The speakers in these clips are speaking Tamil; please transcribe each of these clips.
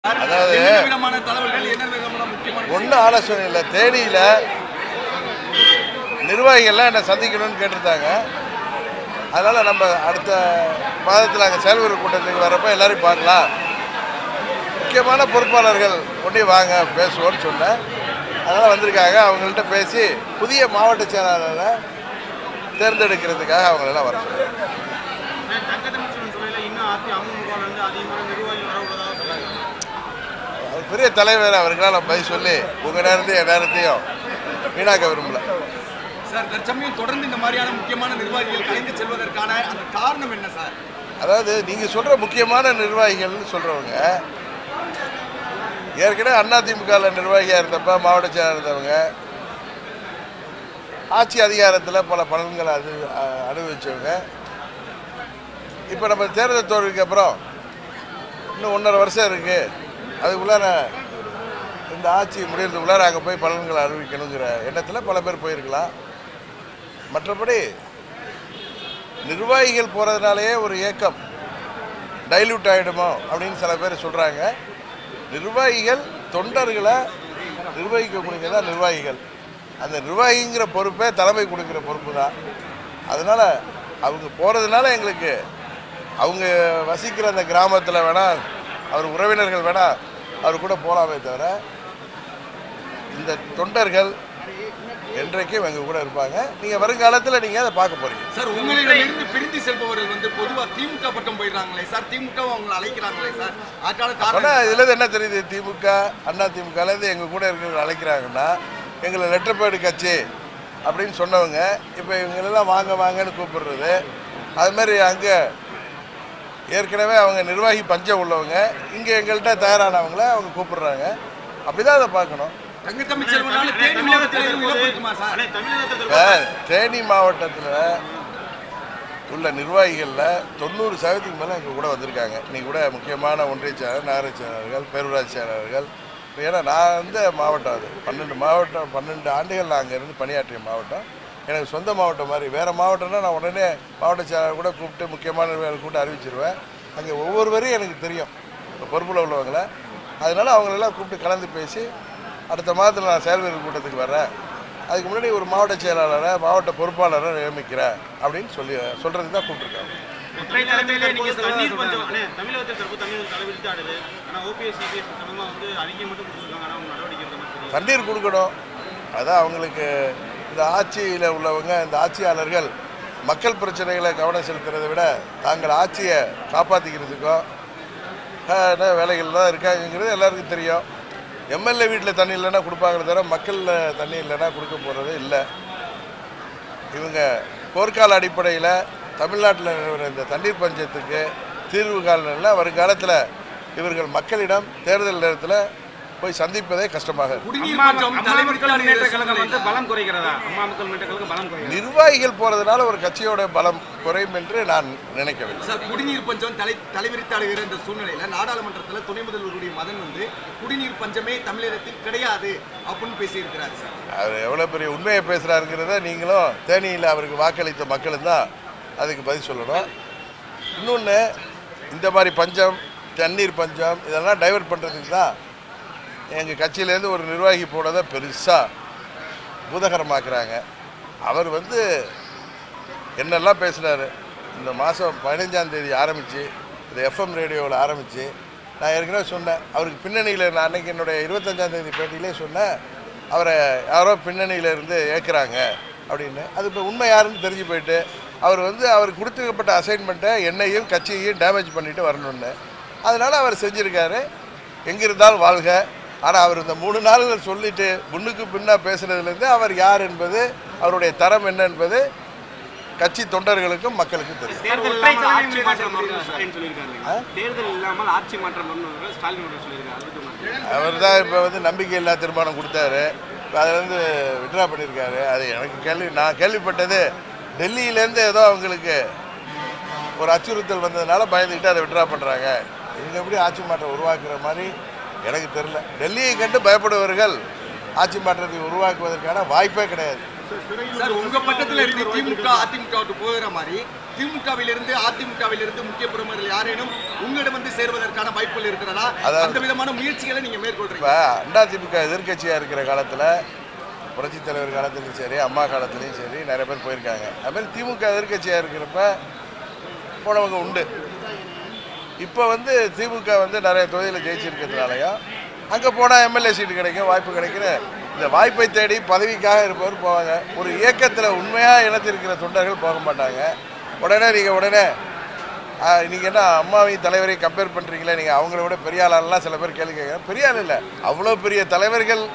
அதாவது என்ன விதமான தகவல்கள் என்ன விதமான முக்கியமான ஒன்றும் ஆலோசனை இல்லை தேனியில் நிர்வாகிகள்லாம் என்னை சந்திக்கணும்னு கேட்டிருந்தாங்க அதனால் நம்ம அடுத்த மாதத்தில் அங்கே செயல்முறை கூட்டத்துக்கு வரப்போ எல்லாரையும் பார்க்கலாம் முக்கியமான பொறுப்பாளர்கள் கொண்டே வாங்க பேசுவோன்னு சொன்னேன் அதனால் வந்திருக்காங்க அவங்கள்ட்ட பேசி புதிய மாவட்ட செயலாளரை தேர்ந்தெடுக்கிறதுக்காக அவங்களெல்லாம் வர சொல்றேன். தங்கத்தமிழ்ச்சன் துறையில இன்னும் அதி அமமுக வந்து அதிகமான நிர்வாகிகள் வர உள்ளதாக சொன்னாங்க அவர் பெரிய தலைவர் அவருக்கெல்லாம் நான் பதில் சொல்லி உங்கள் நேரத்தையும் என் நேரத்தையும் வீணாக்க விரும்பல சார் தற்சமயம் தொடர்ந்து இந்த மாதிரியான முக்கியமான நிர்வாகிகள் கலைந்து செல்வதற்கான அந்த காரணம் என்ன சார் அதாவது நீங்கள் சொல்கிற முக்கியமான நிர்வாகிகள்னு சொல்கிறவங்க ஏற்கனவே அதிமுகவில் நிர்வாகியாக இருந்தப்ப மாவட்ட செயலாளர் இருந்தவங்க ஆட்சி அதிகாரத்தில் பல பலன்களை அது அ- அனுபவிச்சவங்க இப்போ நம்ம தேர்தல் தோல்விக்கு அப்புறம் இன்னும் ஒன்றரை வருஷம் இருக்குது அதுக்குள்ளார இந்த ஆட்சி முடியறதுக்குள்ளார அங்கே போய் பலன்களை அறிவிக்கணுங்கிற எண்ணத்தில் பல பேர் போயிருக்கலாம் மற்றபடி நிர்வாகிகள் போகிறதுனாலேயே ஒரு ஏக்கம் டைல்யூட் ஆகிடுமோ அப்படின்னு சில பேர் சொல்கிறாங்க நிர்வாகிகள் தொண்டர்களை நிர்வகிக்கக்கூடிய தான் நிர்வாகிகள் அந்த நிர்வாகிங்கிற பொறுப்பே தலைமை கொடுக்குற பொறுப்பு தான் அதனால் அவங்க போகிறதுனால எங்களுக்கு அவங்க வசிக்கிற அந்த கிராமத்தில் வேணால் அவர் உறவினர்கள் வேணால் அவர் கூட போகலாமே தவிர இந்த தொண்டர்கள் என்றைக்கும் எங்கள் கூட இருப்பாங்க நீங்கள் வருங்காலத்தில் நீங்கள் அதை பார்க்க போகிறீங்க சார் உங்களிடமிருந்து பிரிந்து செல்பவர்கள் வந்து பொதுவா திமுக பட்டம் போயிடுறாங்களே சார் திமுக அவங்களை அழைக்கிறாங்களே சார் அதுக்கான ஆனால் காரணம் இதுலேருந்து என்ன தெரியுது திமுக அண்ணா திமுகலேருந்து எங்கள் கூட இருக்கிறவங்க அழைக்கிறாங்கன்னா எங்களை லெட்டர்பேடு கட்சி அப்படின்னு சொன்னவங்க இப்போ இவங்களெல்லாம் வாங்க வாங்கன்னு கூப்பிடுறது அது மாதிரி அங்கே ஏற்கனவே அவங்க நிர்வாகி பஞ்சம் உள்ளவங்க இங்கே எங்கள்கிட்ட தயாரானவங்கள அவங்க கூப்பிடுறாங்க அப்படி தான் அதை பார்க்கணும் தங்கத்தமிழ் செல்வனால தேனி மாவட்டத்தில் எதுவும் இழப்பிருக்குமா சார் அண்ணே, தமிழகத்தில் இப்போ தேனி மாவட்டத்தில் உள்ள நிர்வாகிகளில் தொண்ணூறு சதவீதத்துக்கு மேலே எங்கள் கூட வந்திருக்காங்க இன்னைக்கு கூட முக்கியமான ஒன்றிய செயலாளர் நகர செயலாளர்கள் பேரூராட்சி செயலாளர்கள் இப்ப ஏன்னா நான் வந்து மாவட்டம் அது பன்னெண்டு மாவட்டம் பன்னெண்டு ஆண்டுகள் நான் அங்கே இருந்து பணியாற்றிய மாவட்டம் எனக்கு சொந்த மாவட்டம் மாதிரி வேறு மாவட்டம்னா நான் உடனே மாவட்ட செயலாளர் கூட கூப்பிட்டு முக்கியமான நிர்வாகிகள் கூப்பிட்டு அறிவிச்சிருவேன் அங்கே ஒவ்வொருவரையும் எனக்கு தெரியும் இப்போ பொறுப்பில் உள்ளவங்கள அதனால அவங்களெல்லாம் கூப்பிட்டு கலந்து பேசி அடுத்த மாதத்தில் நான் செயல்வீரர் கூட்டத்துக்கு வர்றேன் அதுக்கு முன்னாடி ஒரு மாவட்ட செயலாளரை மாவட்ட பொறுப்பாளரை நியமிக்கிறேன் அப்படின்னு சொல்லி சொல்கிறதுக்கு தான் கூப்பிட்டுருக்காங்க ஒற்றை தலைமையிலே நீங்க தண்ணீர் பஞ்சம் அண்ணே, தமிழகத்தில் தற்போது தண்ணீர் தலைவிரித்து ஆடுது ஆனா ஓபிஎஸ் சிபிஎஸ் சம்பந்தமா வந்து அறிக்கை மட்டும் கொடுத்துருக்காங்க ஆனா அவங்க நடவடிக்கை எடுக்க மாதிரி தெரியல. தண்ணீர் கொடுக்கணும் அதான் அவங்களுக்கு இந்த ஆட்சியில் உள்ளவங்க இந்த ஆட்சியாளர்கள் மக்கள் பிரச்சனைகளை கவனம் செலுத்துறதை விட தாங்கள் ஆட்சியை காப்பாற்றிக்கிறதுக்கும் என்ன வேலைகள் தான் இருக்காங்கிறது எல்லாருக்கும் தெரியும் எம்எல்ஏ வீட்டில் தண்ணி இல்லைன்னா கொடுப்பாங்களே தவிர மக்களில் தண்ணி இல்லைன்னா கொடுக்க போகிறது இல்லை இவங்க போர்க்கால அடிப்படையில் தமிழ்நாட்டில் நிலவுற இந்த தண்ணீர் பஞ்சத்துக்கு தீர்வு காணல வருங்காலத்தில் இவர்கள் மக்களிடம் தேர்தல் நேரத்தில் போய் சந்திப்பதே கஷ்டமாக இருக்கும். குடிநீர் அம்மா பஞ்சம் அம்மா மக்கள் தலைவிரித்தாடுகிற முன்னேற்ற கழகம் வந்து சூழ்நிலையில பலம் குறைகிறதா அம்மா மக்கள் முன்னேற்ற கழகம் பலம் குறைகிறதா நிர்வாகிகள் போறதுனால ஒரு கட்சியோட பலம் குறையும் என்று நான் நினைக்கவில்லை சார் குடிநீர் பஞ்சம் தலை தலைவிரித்தாடுகிற இந்த சூழ்நிலையில நாடாளுமன்றத்தில் துணை முதல்வருடைய மதன் வந்து குடிநீர் பஞ்சமே தமிழகத்தில் கிடையாது அப்படின்னு பேசியிருக்கிறார் சார் அவர் எவ்வளோ பெரிய உண்மையை பேசுகிறாருங்கிறத நீங்களும் தேனியில் அவருக்கு வாக்களித்த மக்களும் தான் அதுக்கு பதில் சொல்லணும் இன்னொன்று இந்த மாதிரி பஞ்சம் தண்ணீர் பஞ்சம் இதெல்லாம் டைவர்ட் பண்ணுறதுக்கு தான் எங்கள் கட்சியிலேருந்து ஒரு நிர்வாகி போனதை பெருசாக பூதகரமாக்குறாங்க அவர் வந்து என்னெல்லாம் பேசுனாரு இந்த மாதம் பதினஞ்சாம் தேதி ஆரம்பித்து இந்த எஃப்எம் ரேடியோவில் ஆரம்பித்து நான் ஏற்கனவே சொன்னேன் அவருக்கு பின்னணியில் நான் அன்னைக்கு என்னுடைய இருபத்தஞ்சாம் தேதி பேட்டியிலே சொன்னேன் அவரை யாரோ பின்னணியில் இருந்து ஏற்கிறாங்க அப்படின்னு அது இப்போ உண்மை யாருன்னு தெரிஞ்சு போயிட்டு அவர் வந்து அவருக்கு கொடுத்துக்கப்பட்ட அசைன்மெண்ட்டை என்னையும் கட்சியையும் டேமேஜ் பண்ணிட்டு வரணும்னு அதனால் அவர் செஞ்சுருக்காரு எங்கிருந்தால் வாழ்க ஆனால் அவர் இந்த மூணு நாள்கள் சொல்லிட்டு முன்னுக்கு பின்னா பேசுனதுலேருந்து அவர் யார் என்பது அவருடைய தரம் என்ன என்பது கட்சி தொண்டர்களுக்கும் மக்களுக்கும் தெரியும் தேர்தல் ஒற்றை இல்லாமல் தலைமை ஆட்சி மாற்றம் முன்னேற்ற வரணும் ஸ்டாலின் சொல்லியிருக்காரு தேர்தல் இல்லாமல் ஆட்சி மாற்றம் வரணும் ஸ்டாலின் அவர்கள் சொல்லியிருக்காரு அது பத்தி உங்க அவர் தான் இப்போ வந்து நம்பிக்கை இல்லா தீர்மானம் கொடுத்தாரு இப்போ அதுலேருந்து விட்ரா பண்ணியிருக்காரு அது எனக்கு கேள்வி நான் கேள்விப்பட்டது டெல்லியிலேருந்து ஏதோ அவங்களுக்கு ஒரு அச்சுறுத்தல் வந்ததுனால பயந்துக்கிட்டு அதை விட்ரா பண்ணுறாங்க இவங்க எப்படி ஆட்சி மாற்றம் உருவாக்குற மாதிரி எனக்கு தெரில டெல்லியை கண்டு பயப்படுபவர்கள் ஆட்சி மாற்றத்தை உருவாக்குவதற்கான வாய்ப்பே கிடையாது சார் உங்க பக்கத்துல இருந்து திமுக அதிமுக போகிற மாதிரி திமுகவிலிருந்து அதிமுகவிலிருந்து முக்கிய பிரமுகர்கள் யாரேனும் உங்களிடம் வந்து சேர்வதற்கான வாய்ப்புகள் இருக்கிறதா அதாவது- அந்த விதமான முயற்சிகளை நீங்க மேற்கொள்றீங்க இப்போ அதிமுக எதிர்க்கட்சியாக இருக்கிற காலத்தில் புரட்சித் தலைவர் காலத்துலையும் சரி அம்மா காலத்துலேயும் சரி நிறைய பேர் போயிருக்காங்க அதுமாதிரி திமுக எதிர்க்கட்சியாக இருக்கிறப்ப போனவங்க உண்டு இப்போ வந்து திமுக வந்து நிறைய தொகுதியில் ஜெயிச்சிருக்கிறதுனாலையும் அங்கே போனால் எம்எல்ஏ சீட்டு கிடைக்கும் வாய்ப்பு கிடைக்கிற இந்த வாய்ப்பை தேடி பதவிக்காக இருப்பவர் போவாங்க ஒரு இயக்கத்தில் உண்மையாக இணைத்திருக்கிற தொண்டர்கள் போக மாட்டாங்க உடனே நீங்கள் உடனே நீங்கள் என்ன அம்மாவையும் தலைவரையும் கம்பேர் பண்ணுறீங்களே நீங்கள் அவங்கள விட பெரிய ஆளெல்லாம் சில பேர் கேள்வி கேட்குறாங்க பெரிய ஆள் இல்லை அவ்வளோ பெரிய தலைவர்கள்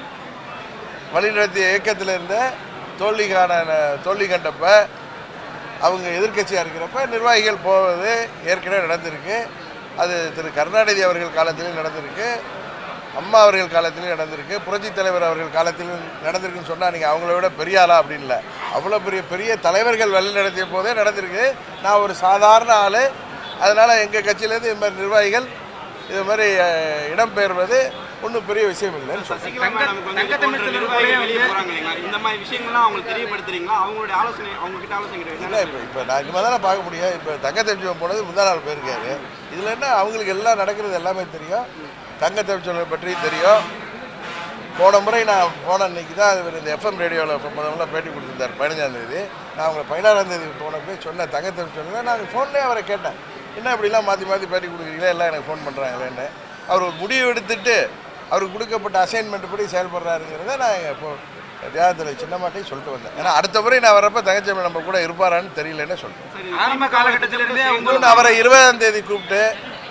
வழிநடத்திய இயக்கத்தில் இருந்த தோல்விக்கான தோல்வி கண்டப்ப அவங்க எதிர்க்கட்சியாக இருக்கிறப்ப நிர்வாகிகள் போவது ஏற்கனவே நடந்திருக்கு அது திரு கருணாநிதி அவர்கள் காலத்திலும் நடந்திருக்கு அம்மா அவர்கள் காலத்திலும் நடந்திருக்கு புரட்சித் தலைவர் அவர்கள் காலத்திலும் நடந்திருக்குன்னு சொன்னால் நீங்கள் அவங்கள விட பெரிய ஆளா அப்படின்னு இல்லை அவ்வளோ பெரிய பெரிய தலைவர்கள் வழி நடத்திய போதே நடந்திருக்கு நான் ஒரு சாதாரண ஆள் அதனால் எங்கள் கட்சியிலேருந்து இது மாதிரி நிர்வாகிகள் இது மாதிரி அஹ், இடம்பெயர்வது ஒன்றும் பெரிய விஷயம் இல்லைன்னு சொல்றேன். சசிகலா மேடமுக்கு வந்து இது போன்ற நிர்வாகிகள் வெளியே போறாங்க இல்லைங்களா இந்த மாதிரி விஷயங்கள்லாம் அவங்களுக்கு தெரியப்படுத்துறீங்களா அவங்களுடைய ஆலோசனை அவங்க கிட்ட ஆலோசனை இல்லை கிடையாது இப்போ இப்போ நான் இனிமேல் தானே பார்க்க முடியும் இப்போ தங்க தெரிஞ்சவன் போனது முந்தா நாள் போயிருக்காரு இதில் என்ன அவங்களுக்கு எல்லாம் நடக்கிறது எல்லாமே தெரியும் தங்க தெரிஞ்சவனை பற்றி தெரியும் போன முறை நான் போன அன்னைக்கு தான் இவர் இந்த எஃப்எம் ரேடியோவில் முதல்ல பேட்டி கொடுத்துருந்தார் பதினஞ்சாம் தேதி நான் அவங்களை பதினாறாம் தேதி போனப்போ சொன்னேன் தங்க தெரிஞ்சவங்க நான் ஃபோன்லேயே அவரை கேட்டேன் என்ன இப்படிலாம் மாற்றி மாற்றி பேட்டி கொடுக்குறீங்களே எல்லாம் எனக்கு ஃபோன் பண்ணுறாங்களேன்னு அவர் ஒரு முடிவு எடுத்துட்டு அவருக்கு கொடுக்கப்பட்ட அசைன்மெண்ட் படி செயல்படுறாருங்கிறத நான் இப்போ தியாகத்தில் சின்னமாட்டையும் சொல்லிட்டு வந்தேன் ஏன்னா அடுத்த முறை நான் வரப்போ தங்கச்சேமி நம்ம கூட இருப்பாரான்னு தெரியலன்னு சொல்லிட்டேன் ஆரம்ப காலகட்டத்திலிருந்தே அவங்க இன்னொன்று அவரை இருபதாம் தேதி கூப்பிட்டு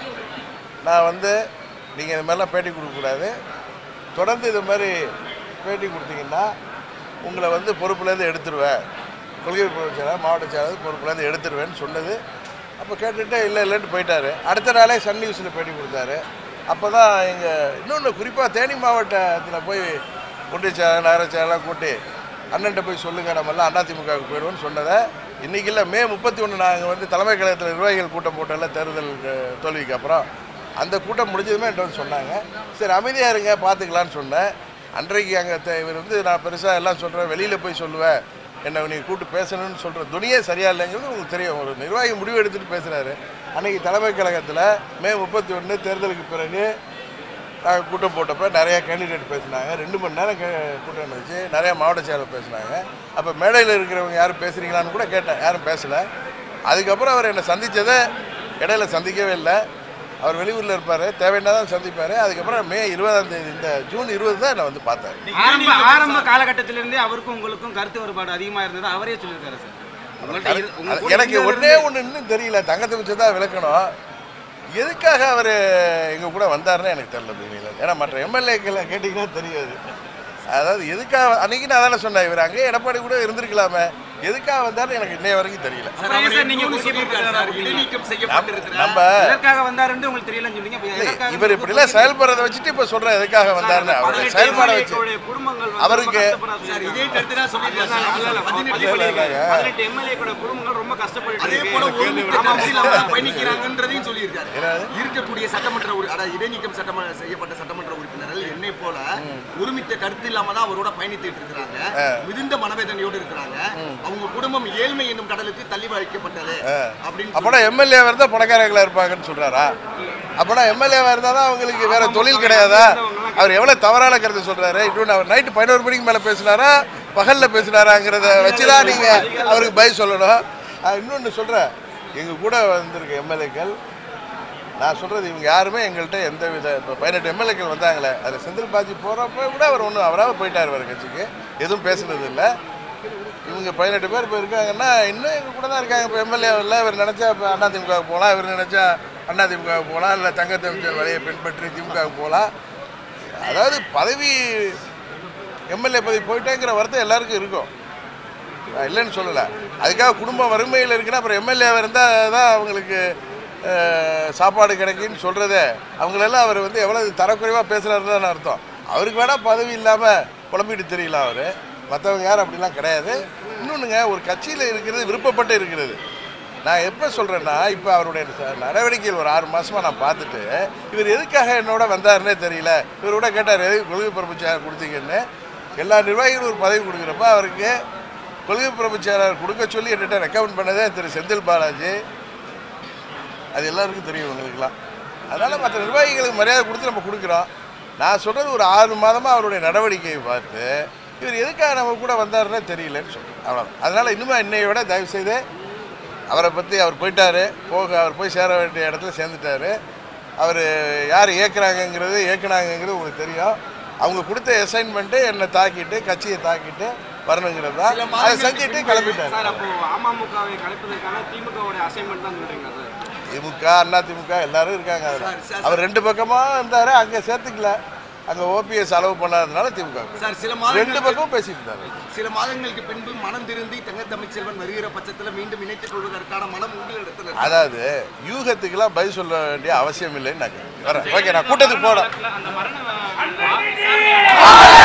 நான் வந்து நீங்கள் இது மாதிரிலாம் பேட்டி கொடுக்கக்கூடாது தொடர்ந்து இது மாதிரி பேட்டி கொடுத்தீங்கன்னா உங்களை வந்து பொறுப்புலேருந்து எடுத்துருவேன் கொள்கை பொறுப்பு செயலாளர் மாவட்ட செயலாளர் பொறுப்புலேருந்து எடுத்துருவேன்னு சொன்னது அப்போ கேட்டுட்டு இல்லை இல்லைன்னு போயிட்டாரு அடுத்த நாளே சன் நியூஸில் பேட்டி கொடுத்தாரு அப்போ தான் எங்கள் இன்னொன்று குறிப்பாக தேனி மாவட்டத்தில் போய் ஒன்றிய செயலாளர் நகர செயலாளர் கூட்டி அண்ணன்ட்ட போய் சொல்லுங்க நம்மெல்லாம் அதிமுகவுக்கு போயிடுவோம்னு சொன்னதை இன்னைக்கு இல்லை மே முப்பத்தி ஒன்று நாங்கள் வந்து தலைமை கழகத்தில் நிர்வாகிகள் கூட்டம் போட்டோம்ல தேர்தல் அஹ், தோல்விக்கு அப்புறம் அந்த கூட்டம் முடிஞ்சதுமே என்கிட்ட வந்து சொன்னாங்க சரி அமைதியாக இருங்க பார்த்துக்கலான்னு சொன்னேன் அன்றைக்கு அங்கே இவர் வந்து நான் பெருசாக எல்லாம் சொல்கிறேன் வெளியில் போய் சொல்லுவேன் என்னை நீ கூப்பிட்டு பேசணும்னு சொல்கிற துணியே சரியா இல்லைங்கிறது உங்களுக்கு தெரியும் ஒரு நிர்வாகி முடிவு எடுத்துகிட்டு பேசுகிறாரு அன்னைக்கு தலைமை கழகத்தில் மே முப்பத்தி ஒன்று தேர்தலுக்கு பிறகு நாங்கள் கூட்டம் போட்டப்ப நிறைய கேண்டிடேட் பேசினாங்க ரெண்டு மணி நேரம் கே கூட்டம் இருந்துச்சு நிறைய மாவட்ட செயலர் பேசினாங்க அப்போ மேடையில் இருக்கிறவங்க யாரும் பேசுகிறீங்களான்னு கூட கேட்டேன் யாரும் பேசலை அதுக்கப்புறம் அவர் என்னை சந்தித்ததை இடையில சந்திக்கவே இல்லை அவர் வெளியூரில் இருப்பார் தேவைன்னா தான் சந்திப்பார் அதுக்கப்புறம் மே இருபதாம் தேதி இந்த ஜூன் இருபது தான் நான் வந்து பார்த்தேன் ஆரம்ப ஆரம்ப காலகட்டத்திலிருந்தே அவருக்கும் உங்களுக்கும் கருத்து வேறுபாடு அதிகமா இருந்தது அவரே சொல்லியிருக்காரு சார் உங்கள்ட்ட இரு- உங்க அது கூட எனக்கு இருந்தது ஒன்றே ஒன்று இன்னும் தெரியல தங்கத்தை வச்சு தான் விளக்கணும் எதுக்காக அவர் எங்கள் கூட வந்தாருன்னு எனக்கு தெரியல பூமியில் ஏன்னா மற்ற எம்எல்ஏக்களை கேட்டிங்கன்னா தெரியாது அதாவது எதுக்காக அன்னைக்கு நான் தானே சொன்னேன் இவர் அங்கேயே எடப்பாடி கூட இருந்திருக்கலாமே எதுக்காக வந்தாருன்னு எனக்கு இன்னைய வரைக்கும் தெரியல அப்புறம் ஏன் சார் நீங்க இன்னொன்னு முக்கிய சொல்லியிருக்காரு பொறுப்பாளரா சார், இருக்கீங்க? இடைநீக்கம் செய்யப்பட்டிருக்கிறார் நம்ம எதற்காக வந்தாருன்னு உங்களுக்கு தெரியலன்னு சொன்னீங்க அப்ப இல்லை, எதற்காக இவர் இப்படிலாம் செயல்படுறதை வச்சுட்டு இப்போ சொல்கிறேன் எதுக்காக வந்தாருன்னு அவருடைய செயல்பாடை வச்சு எம்எல்ஏக்களுடைய குடும்பங்கள் வந்து அவருக்கு- ரொம்ப கஷ்டப்பட சார் இதே சொல்லியிருக்காங்க. கருத்து தான் சொல்லியிருக்காரு இல்ல, இல்ல, இல்ல, சார். பதினெட்டு இல்ல, இல்ல, இல்ல. பதினெட்டு எம்எல்ஏக்களோட குடும்பங்கள் ரொம்ப கஷ்டப்பட்டு அதே இருக்கு. போல ஒருமித்த கருத்தில் அவர் பயணிக்கிறாங்கன்றதையும் சொல்லியிருக்காரு என்னது? இருக்கக்கூடிய சட்டமன்ற உறு- அதாவது இடைநீக்கம் சட்டமன்ற செய்யப்பட்ட சட்டமன்ற உறுப்பினர்கள் என்னை போல ஒருமித்த கருத்து இல்லாம தான் அவரோட பயணித்துட்டு இருக்கிறாங்க மிகுந்த மனவேதனையோடு இருக்கிறாங்க அவங்க குடும்பம் ஏழ்மை என்னும் கடலுக்கு தள்ளி வைக்கப்பட்டது அப்படின்னு அப்போனா எம்எல்ஏ இருந்தால் பணக்காரர்களாக இருப்பாங்கன்னு சொல்கிறாரா அப்போனா எம்எல்ஏவாக இருந்தால் தான் அவங்களுக்கு வேற தொழில் கிடையாதா அவர் எவ்வளோ தவறான கருத்து சொல்கிறாரு இன்னொன்று அவர் நைட்டு பதினோரு மணிக்கு மேலே பேசினாரா பகலில் பேசினாராங்கிறத வச்சு தான் நீங்கள் அவருக்கு பய சொல்லணும் இன்னொன்று சொல்கிறேன் எங்கள் கூட வந்திருக்க எம்எல்ஏக்கள் நான் சொல்கிறது இவங்க யாருமே எங்கள்கிட்ட எந்த வித இப்போ பதினெட்டு எம்எல்ஏக்கள் வந்தாங்களே அதில் செந்தில் பாஜி போகிறப்ப கூட அவர் ஒன்றும் அவராக போயிட்டார் வேறு கட்சிக்கு எதுவும் பேசுனது இல்லை இவங்க பதினெட்டு பேர் இப்போ இருக்காங்கன்னா இன்னும் எங்கள் கூட தான் இருக்காங்க இப்போ எம்எல்ஏ இல்லை இவர் நினச்சா இப்போ அதிமுகவுக்கு போகலாம் இவர் நினச்சா அதிமுகவுக்கு போகலாம் இல்லை தங்கத்தமிச்சர் வழியை பின்பற்றி திமுகவுக்கு போகலாம் அதாவது பதவி எம்எல்ஏ பதவி போயிட்டேங்கிற வருத்தம் எல்லாருக்கும் இருக்கும் நான் இல்லைன்னு சொல்லலை அதுக்காக குடும்ப வறுமையில் இருக்குன்னா அப்புறம் எம்எல்ஏவாக இருந்தால் தான் அவங்களுக்கு அஹ், சாப்பாடு கிடைக்குன்னு சொல்கிறதே அவங்களெல்லாம் அவர் வந்து எவ்வளோ தரக்குறைவாக பேசுகிறாருன்னு அர்த்தம் அவருக்கு வேணால் பதவி இல்லாமல் குழம்பிட்டு தெரியல அவர் மற்றவங்க யாரும் அப்படிலாம் கிடையாது இன்னொன்றுங்க ஒரு கட்சியில் இருக்கிறது விருப்பப்பட்டு இருக்கிறது நான் எப்போ சொல்கிறேன்னா இப்போ அவருடைய ச- நடவடிக்கைகள் ஒரு ஆறு மாதமாக நான் பார்த்துட்டு இவர் எதுக்காக என்னோட வந்தாருன்னே தெரியல இவர் கூட கேட்டார் எதுக்கு கொள்கை பரப்பு கொடுத்தீங்கன்னு எல்லா நிர்வாகிகளும் ஒரு பதவி கொடுக்குறப்ப அவருக்கு கொள்கை பிரபு செயலாளர் கொடுக்க சொல்லி என்கிட்ட ரெக்கமெண்ட் பண்ணதே திரு செந்தில் பாலாஜி அது எல்லாருக்கும் தெரியும் உங்களுக்குலாம் அதனால் மற்ற நிர்வாகிகளுக்கு மரியாதை கொடுத்து நம்ம கொடுக்குறோம் நான் சொல்கிறது ஒரு ஆறு மாதமாக அவருடைய நடவடிக்கையை பார்த்து இவர் எதுக்காக நம்ம கூட வந்தாருன்னே தெரியலன்னு சொல்கிறேன் அவ்வளோ அதனால் இன்னுமே இன்னையை விட தயவு செய்து அவரை பற்றி அவர் போயிட்டாரு போக அவர் போய் சேர வேண்டிய இடத்துல சேர்ந்துட்டாரு அவர் யார் இயக்குறாங்கங்கிறது இயக்குனாங்கங்கிறது உங்களுக்கு தெரியும் அவங்க கொடுத்த அசைன்மெண்ட்டு என்னை தாக்கிட்டு கட்சியை தாக்கிட்டு வரணுங்கிறது தான் அதை செஞ்சுட்டு கிளம்பிட்டாரு சார் அப்போ அமமுகவை கலைப்பதற்கான திமுகவுடைய அசைன்மெண்ட் தான் சொல்றீங்களா சார் திமுக அண்ணா திமுக எல்லாரும் இருக்காங்க அதில் அவர் ரெண்டு பக்கமா இருந்தாரு அங்கே சேர்த்துக்கல அங்கே ஓபிஎஸ் அளவு பண்ணாததுனால திமுக க்கு. சார் சில ரெண்டு மாதங்கள் பக்கமும் பேசிட்டு இருந்தாரு சில மாதங்களுக்கு பின்பு மனம் திருந்தி தங்க தமிழ்ச்செல்வன் வருகிற பட்சத்துல மீண்டும் இணைத்துக் கொள்வதற்கான மனம் உங்களிடத்தில் இருக்கு. அதாவது யூகத்துக்கெல்லாம் பதில் சொல்ல வேண்டிய அவசியம் இல்லைன்னு நான் கேட்கிறேன். வரேன் ஓகே நான் கூட்டத்துக்கு போகிறேன் அந்த மரண